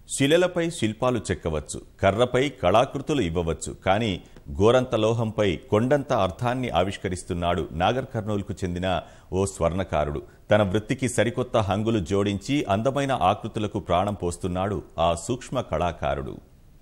శిలలపై శిల్పాలు చెక్కవచ్చు కర్రపై కళాకృతులు ఇవ్వవచ్చు కానీ గోరంత లోహంపై కొండంత అర్థాన్ని ఆవిష్కరిస్తున్నాడు నాగర్ కర్నూలుకు చెందిన ఓ స్వర్ణకారుడు తన వృత్తికి సరికొత్త హంగులు జోడించి అందమైన ఆకృతులకు ప్రాణం పోస్తున్నాడు ఆ సూక్ష్మ కళాకారుడు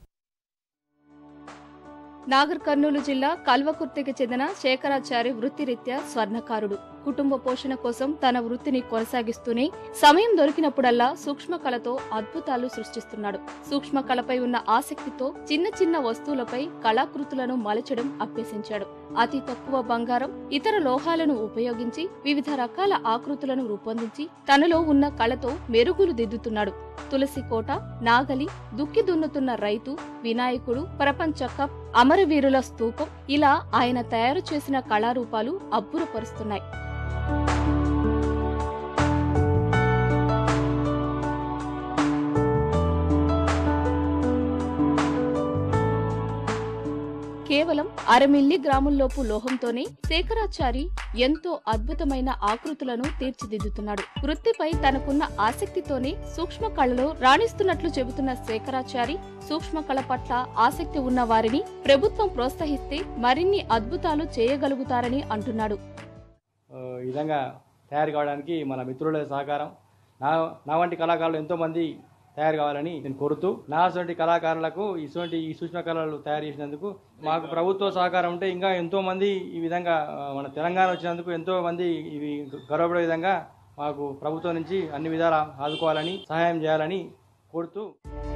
నాగర్ కర్నూలు జిల్లా కల్వకుర్తికి చెందిన శేఖరాచారి వృత్తిరీత్యా స్వర్ణకారుడు కుటుంబ పోషణ కోసం తన వృత్తిని కొనసాగిస్తూనే సమయం దొరికినప్పుడల్లా సూక్ష్మ కళతో అద్భుతాలు సృష్టిస్తున్నాడు సూక్ష్మ కళపై ఉన్న ఆసక్తితో చిన్న చిన్న వస్తువులపై కళాకృతులను మలచడం అభ్యసించాడు అతి తక్కువ బంగారం ఇతర లోహాలను ఉపయోగించి వివిధ రకాల ఆకృతులను రూపొందించి తనలో ఉన్న కళతో మెరుగులు దిద్దుతున్నాడు తులసి కోట నాగలి దుక్కి దున్నుతున్న రైతు వినాయకుడు ప్రపంచ కప్ అమరవీరుల స్తూపం ఇలా ఆయన తయారు చేసిన కళారూపాలు అబ్బురపరుస్తున్నాయి కేవలం అర మిల్లీ గ్రాముల్లోపు లోహంతోనే శేఖరాచారి ఎంతో అద్భుతమైన ఆకృతులను తీర్చిదిద్దుతున్నాడు వృత్తిపై తనకున్న ఆసక్తితోనే సూక్ష్మ కళలో రాణిస్తున్నట్లు చెబుతున్న శేఖరాచారి సూక్ష్మ కళ పట్ల ఆసక్తి ఉన్న వారిని ప్రభుత్వం ప్రోత్సహిస్తే మరిన్ని అద్భుతాలు చేయగలుగుతారని అంటున్నాడు ఆ, ఈ విధంగా తయారు కావడానికి మన మిత్రుల సహకారం నా నా వంటి కళాకారులు ఎంతోమంది తయారు కావాలని నేను కోరుతూ నా వంటి కళాకారులకు ఇటువంటి ఈ సూక్ష్మ కళలు తయారు చేసినందుకు మాకు ప్రభుత్వ సహకారం ఉంటే ఇంకా ఎంతో మంది ఈ విధంగా ఆ, మన తెలంగాణ వచ్చినందుకు ఎంతో మంది ఇవి గర్వపడే విధంగా మాకు ప్రభుత్వం నుంచి అన్ని విధాలా ఆదుకోవాలని సహాయం చేయాలని కోరుతూ